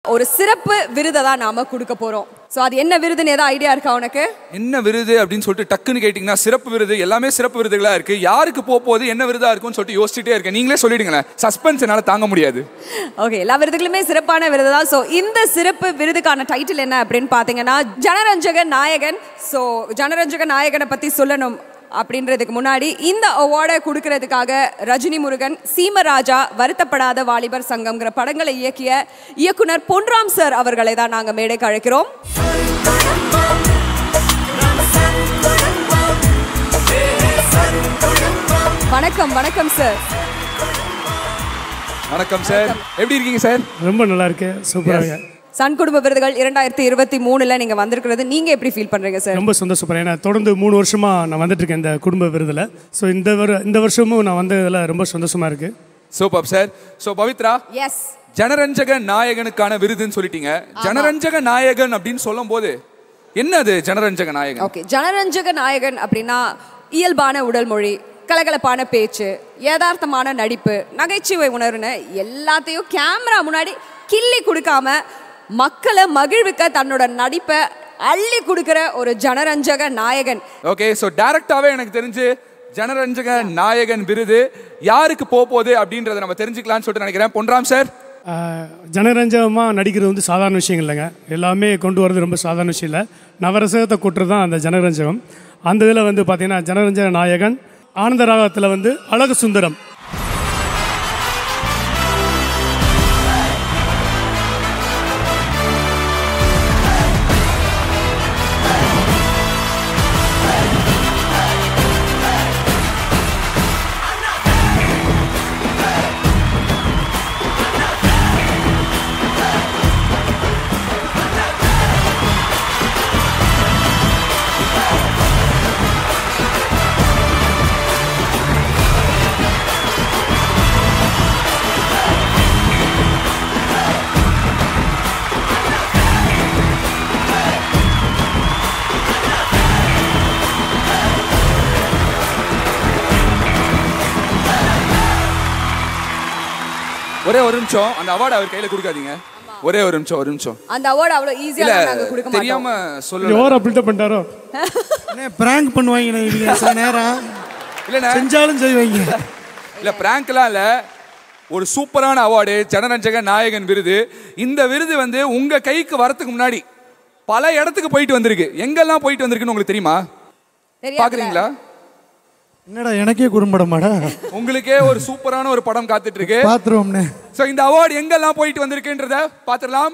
ஒரு சிறப்பு விருதை தான் நாம கொடுக்க போறோம் ஸோ அது என்ன விருதுன்னு ஏதாவது ஐடியா இருக்கா உனக்கு என்ன விருது அப்படின்னு சொல்லிட்டு டக்குன்னு கேட்டிங்கன்னா சிறப்பு விருது எல்லாமே சிறப்பு விருதுகளா இருக்கு யாருக்கு போக போகுது என்ன விருதா இருக்கும்னு சொல்லிட்டு யோசிச்சுட்டே இருக்கேன் நீங்களே சொல்லிடுங்களேன் சஸ்பென்ஸ் என்னால தாங்க முடியாது ஓகே எல்லா விருதுகளுமே சிறப்பான விருது தான் ஸோ இந்த சிறப்பு விருதுக்கான டைட்டில் என்ன அப்படின்னு பார்த்தீங்கன்னா ஜனரஞ்சக நாயகன் ஸோ ஜனரஞ்சக நாயகனை பற்றி சொல்லணும் அப்படின்றதுக்கு முன்னாடி இந்த அவார்டை கொடுக்கறதுக்காக ரஜினி முருகன் சீமராஜா வருத்தப்படாத வாலிபர் சங்கம்ங்கிற படங்களை இயக்கிய இயக்குனர் பொன்ராம் சார் அவர்களை தான் நாங்கள் மேடைக்கு அழைக்கிறோம் வணக்கம் வணக்கம் சார் வணக்கம் சார் எப்படி இருக்கீங்க சார் ரொம்ப நல்லா இருக்கு சூப்பராக சன் குடும்ப விருதுகள் இரண்டாயிரத்தி இருபத்தி மூணுல நீங்க வந்திருக்கிறது நீங்க எப்படி ஃபீல் பண்றீங்க சார் ரொம்ப சந்தோஷப்படுறேன் ஏன்னா தொடர்ந்து மூணு வருஷமா நான் வந்துட்டு இருக்கேன் இந்த குடும்ப விருதில் ஸோ இந்த வரு இந்த வருஷமும் நான் வந்ததில் ரொம்ப சந்தோஷமா இருக்கு super sir so Pavithra S ஜனரஞ்சக நாயகனுக்கான விருதுன்னு சொல்லிட்டீங்க ஜனரஞ்சக நாயகன் அப்படின்னு சொல்லும் போது என்னது ஜனரஞ்சக நாயகன் ஓகே ஜனரஞ்சக நாயகன் அப்படின்னா இயல்பான உடல் மொழி கலகலப்பான பேச்சு யதார்த்தமான நடிப்பு நகைச்சுவை உணர்வுன்னு எல்லாத்தையும் கேமரா முன்னாடி கிள்ளி கொடுக்காம மக்களை மகிழ்விக்க தன்னோட நடிப்பை அள்ளி கொடுக்கிற ஒரு ஜனரஞ்சக நாயகன் ஓகே ஸோ டேரக்டாவே எனக்கு தெரிஞ்சு ஜனரஞ்சக நாயகன் விருது யாருக்கு போக போகுது அப்படின்றத நம்ம தெரிஞ்சுக்கலாம்னு சொல்லிட்டு நினைக்கிறேன் பொன்ராம் சார் ஜனரஞ்சகமாக நடிக்கிறது வந்து சாதாரண விஷயம் இல்லைங்க எல்லாமே கொண்டு வரது ரொம்ப சாதாரண விஷயம் இல்லை நவரசகத்தை கொட்டுறது தான் அந்த ஜனரஞ்சகம் அந்த இதில் வந்து பார்த்தீங்கன்னா ஜனரஞ்சக நாயகன் ஆனந்த ராகத்தில் வந்து அழகு சுந்தரம் ஒரே ஒரு நிமிஷம் அந்த அவார்டு அவர் கையில கொடுக்காதீங்க ஒரே ஒரு நிமிஷம் ஒரு நிமிஷம் அந்த அவார்டு அவ்வளோ இல்ல ஈஸியாக நாங்கள் கொடுக்க மாட்டோம் தெரியாம சொல்லல ஓவரா பில்டப் பண்ணிட்டாரோ பிராங்க் பண்ணுவாங்க இவங்க சில நேரம் இல்லண்ணே செஞ்சாலும் செய்வாங்க இல்ல பிராங்க்லாம் இல்ல ஒரு சூப்பரான அவார்டு ஜனரஞ்சக நாயகன் விருது இந்த விருது வந்து உங்க கைக்கு வரதுக்கு முன்னாடி பல இடத்துக்கு போயிட்டு வந்திருக்கு எங்கெல்லாம் போயிட்டு வந்திருக்குன்னு உங்களுக்கு தெரியுமா தெரியாதுல்ல? பாக்குறீங்களா என்னடா எனக்கே குறும்படமாடா உங்களுக்கே ஒரு சூப்பரான ஒரு படம் காத்துட்டு இருக்கு பாத்துருவோம்னே சோ இந்த அவார்டு எங்கெல்லாம் போயிட்டு வந்திருக்குன்றத பாத்துடலாம்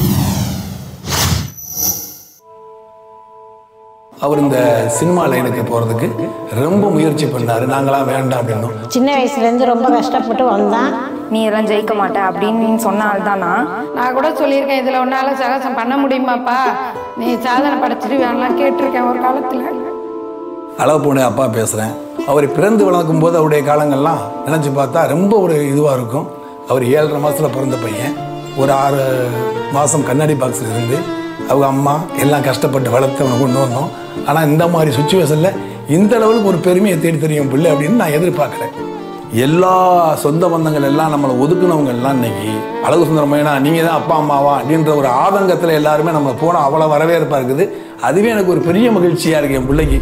அவர் இந்த சினிமா லைனுக்கு போகிறதுக்கு ரொம்ப முயற்சி பண்ணார் நாங்களாம் வேண்டாம் அப்படின்னோம் சின்ன வயசுலேருந்து ரொம்ப கஷ்டப்பட்டு வந்தான் நீ எல்லாம் ஜெயிக்க மாட்ட அப்படின்னு சொன்ன ஆள் தானா நான் கூட சொல்லியிருக்கேன் இதில் உன்னால சாகசம் பண்ண முடியுமாப்பா நீ சாதனை படைச்சிட்டு வேணலாம் கேட்டிருக்கேன் ஒரு காலத்தில் அளவு பொண்ணு அப்பா பேசுகிறேன் அவர் பிறந்து வளர்க்கும் போது அவருடைய காலங்கள்லாம் நினச்சி பார்த்தா ரொம்ப ஒரு இதுவாக இருக்கும் அவர் ஏழரை மாதத்தில் பிறந்த பையன் ஒரு ஆறு மாதம் கண்ணாடி பாக்ஸில் இருந்து அவங்க அம்மா எல்லாம் கஷ்டப்பட்டு வளர்த்து அவனை கொண்டு வந்தோம் ஆனால் இந்த மாதிரி சுச்சுவேஷனில் இந்த லெவலுக்கு ஒரு பெருமையை தேடி தெரியும் பிள்ளை அப்படின்னு நான் எதிர்பார்க்குறேன் எல்லா சொந்த பந்தங்கள் எல்லாம் நம்மளை ஒதுக்குனவங்க எல்லாம் இன்னைக்கு அழகு சுந்தரமையனா நீங்கள் தான் அப்பா அம்மாவா அப்படின்ற ஒரு ஆதங்கத்தில் எல்லாருமே நம்ம போனால் அவ்வளோ வரவேற்பா இருக்குது அதுவே எனக்கு ஒரு பெரிய மகிழ்ச்சியாக இருக்கு என் பிள்ளைக்கு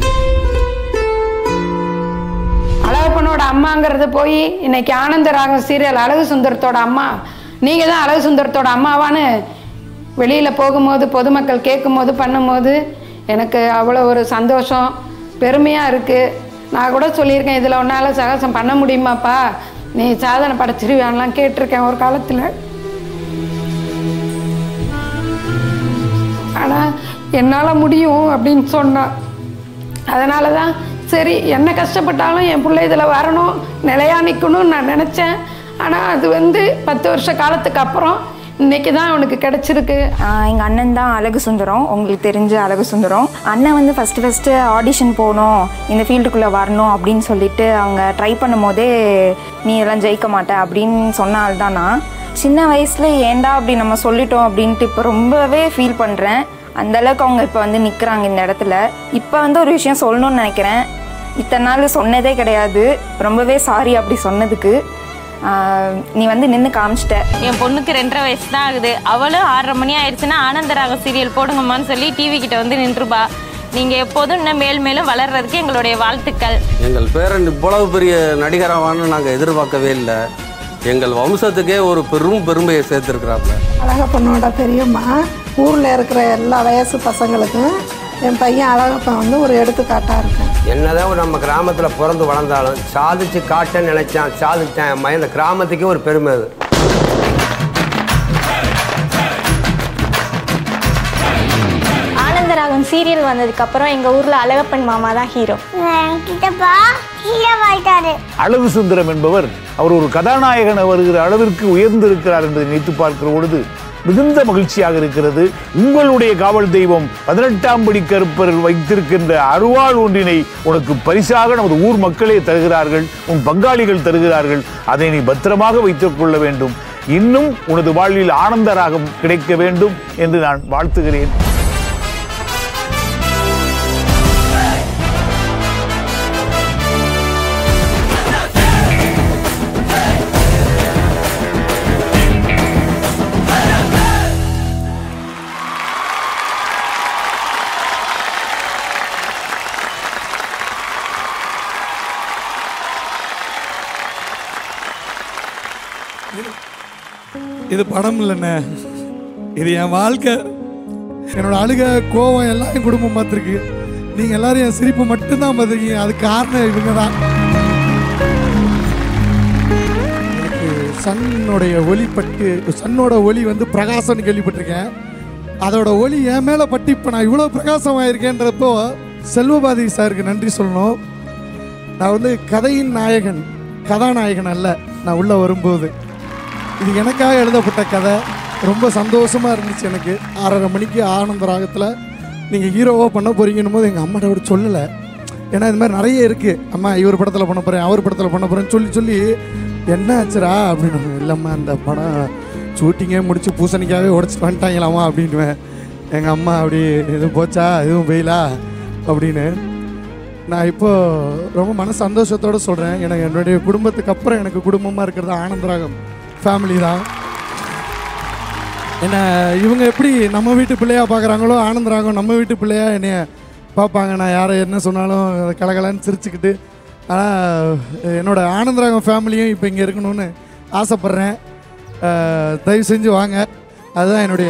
அழகப்பனோட அம்மாங்கிறது போய் இன்னைக்கு ஆனந்த ராகம் சீரியல் அழகு சுந்தரத்தோட அம்மா நீங்கள் தான் அழகு சுந்தரத்தோட அம்மாவான்னு வெளியில் போகும்போது பொதுமக்கள் கேட்கும்போது பண்ணும்போது எனக்கு அவ்வளோ ஒரு சந்தோஷம் பெருமையாக இருக்குது நான் கூட சொல்லியிருக்கேன் இதில் உன்னால் சாகசம் பண்ண முடியுமாப்பா நீ சாதனை படைச்சிட்டு வேணலாம் கேட்டிருக்கேன் ஒரு காலத்தில் ஆனால் என்னால் முடியும் அப்படின்னு சொன்னான் அதனால தான் சரி என்ன கஷ்டப்பட்டாலும் என் பிள்ளை இதில் வரணும் நிலையா நிற்கணும்னு நான் நினச்சேன் ஆனால் அது வந்து பத்து வருஷ காலத்துக்கு அப்புறம் இன்னைக்கு தான் அவனுக்கு கிடச்சிருக்கு எங்கள் அண்ணன் தான் அழகு சுந்தரம் உங்களுக்கு தெரிஞ்ச அழகு சுந்தரம் அண்ணன் வந்து ஃபஸ்ட்டு ஃபஸ்ட்டு ஆடிஷன் போகணும் இந்த ஃபீல்டுக்குள்ளே வரணும் அப்படின்னு சொல்லிட்டு அவங்க ட்ரை பண்ணும்போதே நீ எல்லாம் ஜெயிக்க மாட்ட அப்படின்னு சொன்ன ஆள் தான் நான் சின்ன வயசில் ஏன்டா அப்படி நம்ம சொல்லிட்டோம் அப்படின்ட்டு இப்போ ரொம்பவே ஃபீல் பண்ணுறேன் அந்த அளவுக்கு அவங்க இப்போ வந்து நிற்கிறாங்க இந்த இடத்துல இப்போ வந்து ஒரு விஷயம் சொல்லணும்னு நினைக்கிறேன் இத்தனை நாள் சொன்னதே கிடையாது ரொம்பவே சாரி அப்படி சொன்னதுக்கு ஆஹ் நீ வந்து நின்று காமிச்சிட்ட என் பொண்ணுக்கு ரெண்டரை வயசு தான் ஆகுது அவளும் ஆறரை மணி ஆயிடுச்சுன்னா ஆனந்தராக சீரியல் போடுங்கம்மான்னு சொல்லி டிவி கிட்ட வந்து நின்றுபா நீங்கள் எப்போதும் இன்னும் மேல் மேலும் வளர்றதுக்கு எங்களுடைய வாழ்த்துக்கள் எங்கள் பேரன் இவ்வளவு பெரிய நடிகராவான்னு நாங்கள் எதிர்பார்க்கவே இல்லை எங்கள் வம்சத்துக்கே ஒரு பெரும் பெருமையை சேர்த்துருக்கிறாப்புல அழகப்பனோட பெரியம்மா ஊரில் இருக்கிற எல்லா வயசு பசங்களுக்கும் என் பையன் அழகப்பன் வந்து ஒரு எடுத்துக்காட்டாக இருக்கேன் என்னதான் நம்ம கிராமத்தில் பிறந்து வளர்ந்தாலும் சாதிச்சு காட்டேன்னு நினைச்சான் சாதிச்சேன் என் மகன் இந்த கிராமத்துக்கே ஒரு பெருமை அது ஆனந்தராகம் சீரியல் வந்ததுக்கப்புறம் எங்கள் ஊரில் அழகப்பன் மாமா தான் ஹீரோ கிட்டப்பா ஹீரோ ஆயிட்டாரு அழகு சுந்தரம் என்பவர் அவர் ஒரு கதாநாயகன் வருகிற அளவிற்கு உயர்ந்திருக்கிறார் என்பதை நினைத்து பார்க்கிற பொழுது மிகுந்த மகிழ்ச்சியாக இருக்கிறது உங்களுடைய காவல் தெய்வம் பதினெட்டாம் படி கருப்பர் வைத்திருக்கின்ற அருவாள் ஒன்றினை உனக்கு பரிசாக நமது ஊர் மக்களே தருகிறார்கள் உன் பங்காளிகள் தருகிறார்கள் அதை நீ பத்திரமாக வைத்துக் கொள்ள வேண்டும் இன்னும் உனது வாழ்வில் ஆனந்த ராகம் கிடைக்க வேண்டும் என்று நான் வாழ்த்துகிறேன் இது படம் இல்லைண்ணே இது என் வாழ்க்கை என்னோட அழுக கோவம் எல்லாம் என் குடும்பம் பார்த்துருக்கு நீங்கள் எல்லாரும் என் சிரிப்பு மட்டும்தான் பார்த்துருக்கீங்க அது காரணம் இவங்க தான் எனக்கு சன்னுடைய ஒளி பட்டு சன்னோட ஒளி வந்து பிரகாசம்னு கேள்விப்பட்டிருக்கேன் அதோட ஒளி என் மேலே பட்டு இப்போ நான் இவ்வளோ பிரகாசமாயிருக்கேன்றப்போ செல்வபாதி சாருக்கு நன்றி சொல்லணும் நான் வந்து கதையின் நாயகன் கதாநாயகன் அல்ல நான் உள்ளே வரும்போது இது எனக்காக எழுதப்பட்ட கதை ரொம்ப சந்தோஷமாக இருந்துச்சு எனக்கு ஆறரை மணிக்கு ஆனந்த ராகத்தில் நீங்கள் ஹீரோவாக பண்ண போறீங்கன்னும் போது எங்கள் அம்மாட்ட கூட சொல்லலை ஏன்னா இது மாதிரி நிறைய இருக்குது அம்மா இவர் படத்தில் பண்ண போகிறேன் அவர் படத்தில் பண்ண போகிறேன்னு சொல்லி சொல்லி என்ன ஆச்சுரா அப்படின்னு இல்லைம்மா அந்த படம் ஷூட்டிங்கே முடிச்சு பூசணிக்காவே உடச்சிட்டு வந்துட்டாங்களாமா அப்படின்னுவேன் எங்கள் அம்மா அப்படி எதுவும் போச்சா எதுவும் வெயிலா அப்படின்னு நான் இப்போ ரொம்ப மன சந்தோஷத்தோடு சொல்கிறேன் எனக்கு என்னுடைய குடும்பத்துக்கு அப்புறம் எனக்கு குடும்பமாக இருக்கிறது ஆனந்தராகம் ஃபேமிலி தான் என்ன இவங்க எப்படி நம்ம வீட்டு பிள்ளையா பார்க்குறாங்களோ ஆனந்தராகம் நம்ம வீட்டு பிள்ளையா என்னைய பார்ப்பாங்க நான் யாரை என்ன சொன்னாலும் கலகலன்னு சிரிச்சுக்கிட்டு ஆனால் என்னோட ஆனந்தராகம் ஃபேமிலியும் இப்போ இங்கே இருக்கணும்னு ஆசைப்பட்றேன் அஹ், தயவு செஞ்சு வாங்க அதுதான் என்னுடைய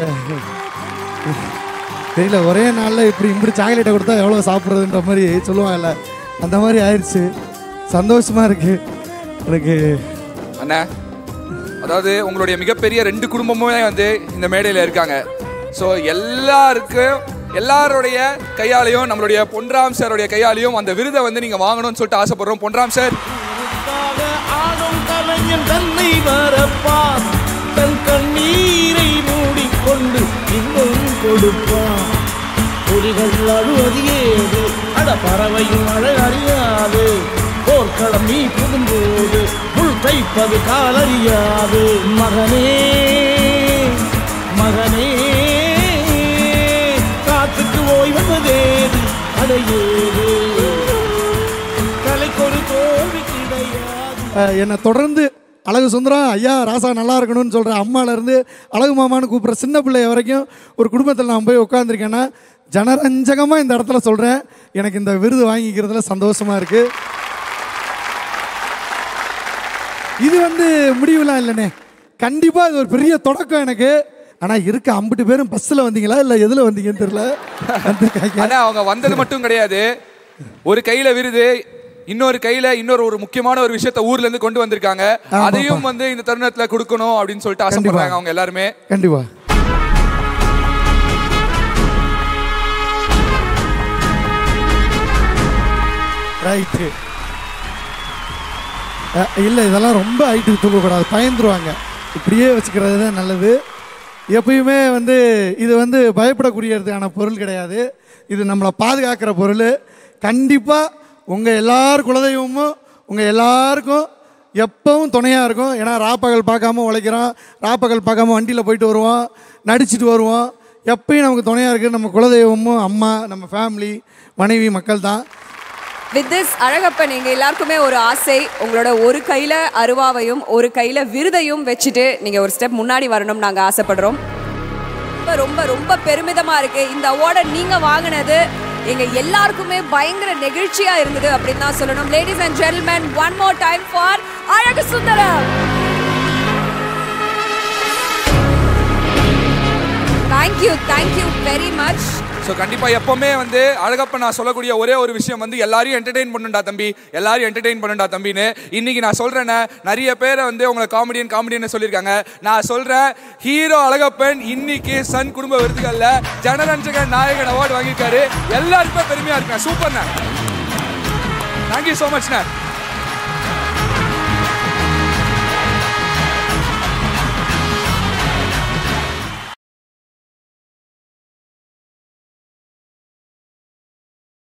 தெரியல ஒரே நாளில் இப்படி இப்படி சாக்லேட்டை கொடுத்தா எவ்வளோ சாப்பிட்றதுன்ற மாதிரி சொல்லுவாங்கல்ல அந்த மாதிரி ஆயிடுச்சு சந்தோஷமாக இருக்குது எனக்கு அண்ணா அதாவது உங்களுடைய மிகப்பெரிய ரெண்டு குடும்பமுமே வந்து இந்த மேடையில் இருக்காங்க ஸோ எல்லாருக்கும் எல்லாருடைய கையாலையும் நம்மளுடைய பொன்ராம் சாருடைய கையாலையும் அந்த விருதை வந்து நீங்கள் வாங்கணும்னு சொல்லிட்டு ஆசைப்படுறோம் பொன்ராம் சார் ஆடும் கலைஞன் தன்னை மறப்பான் தன் கண்ணீரை மூடிக்கொண்டு இன்னும் கொடுப்பான் புலிகள் அழுவது ஏது அட பறவையும் அழ அறியாது போர்க்களம் நீ புகும்போது புல் தைப்பது காலறியாது மகனே மகனே காத்துக்கு ஓய்வதேது அடையேது கலைக்கொரு தோல்வி கிடையாது அஹ், என்னை தொடர்ந்து அழகு சுந்தரம் ஐயா ராசா நல்லா இருக்கணும்னு சொல்கிற அம்மாலேருந்து அழகு மாமான்னு கூப்பிட்ற சின்ன பிள்ளைய வரைக்கும் ஒரு குடும்பத்தில் நான் போய் உட்காந்துருக்கேன்னா ஜனரஞ்சகமாக இந்த இடத்துல சொல்கிறேன் எனக்கு இந்த விருது வாங்கிக்கிறதுல சந்தோஷமாக இருக்குது இது வந்து முடிவுலாம் இல்லைண்ணே கண்டிப்பாக இது ஒரு பெரிய தொடக்கம் எனக்கு ஆனால் இருக்க ஐம்பது பேரும் பஸ்ஸில் வந்தீங்களா இல்லை எதில் வந்தீங்கன்னு தெரியல வந்திருக்காங்க ஆனா அவங்க வந்தது மட்டும் கிடையாது ஒரு கையில விருது இன்னொரு கையில இன்னொரு ஒரு முக்கியமான ஒரு விஷயத்த ஊர்ல இருந்து கொண்டு வந்திருக்காங்க ஆமாப்பா. அதையும் வந்து இந்த தருணத்துல கொடுக்கணும் அப்படின்னு சொல்லிட்டு ஆசைப்படுறாங்க அவங்க எல்லாருமே கண்டிப்பா ரைட்டு இல்லை இதெல்லாம் ரொம்ப ஹைட்டுக்கு தூக்கக்கூடாது பயந்துருவாங்க இப்படியே வச்சுக்கிறது தான் நல்லது எப்பயுமே வந்து இது வந்து பயப்படக்கூடியதுக்கான பொருள் கிடையாது இது நம்மளை பாதுகாக்கிற பொருள் கண்டிப்பாக உங்கள் எல்லார் குலதெய்வமும் உங்கள் எல்லாருக்கும் எப்பவும் துணையாக இருக்கும் ஏன்னா ராப்பகல் பார்க்காம உழைக்கிறோம் ராப்பகல் பார்க்காம வண்டியில் போயிட்டு வருவோம் நடிச்சிட்டு வருவோம் எப்பயும் நமக்கு துணையாக இருக்குது நம்ம குலதெய்வமும் அம்மா நம்ம ஃபேமிலி மனைவி மக்கள் தான் வித் திஸ் அழகப்பன் எங்க எல்லாருக்குமே ஒரு ஆசை உங்களோட ஒரு கையில அருவாவையும் ஒரு கையில விருதையும் வச்சுட்டு நீங்க ஒரு ஸ்டெப் முன்னாடி வரணும் நாங்க ஆசைப்படுறோம் ரொம்ப ரொம்ப ரொம்ப பெருமிதமா இருக்கு இந்த அவார்டை நீங்க வாங்கினது எங்க எல்லாருக்குமே பயங்கர நெகிழ்ச்சியா இருந்தது அப்படின்னு தான் சொல்லணும் ladies and gentlemen one more time for Azhagu Sundaram thank you thank you very much so கண்டிப்பாக எப்போவுமே வந்து அழகப்ப நான் சொல்லக்கூடிய ஒரே ஒரு விஷயம் வந்து எல்லாரையும் என்டர்டெயின் பண்ணுண்டா தம்பி எல்லாரையும் என்டர்டெயின் பண்ணுண்டா தம்பின்னு இன்னைக்கு நான் சொல்கிறேன்னே நிறைய பேரை வந்து உங்களை காமெடியன் காமெடியன் சொல்லியிருக்காங்க நான் சொல்கிறேன் ஹீரோ அழகப்பன் இன்னைக்கு சன் குடும்ப விருதுகளில் ஜனரஞ்சக நாயகன் அவார்டு வாங்கியிருக்காரு எல்லாருக்குமே பெருமையாக இருக்கேன் சூப்பர்ண்ணே தேங்க்யூ ஸோ மச்ண்ணே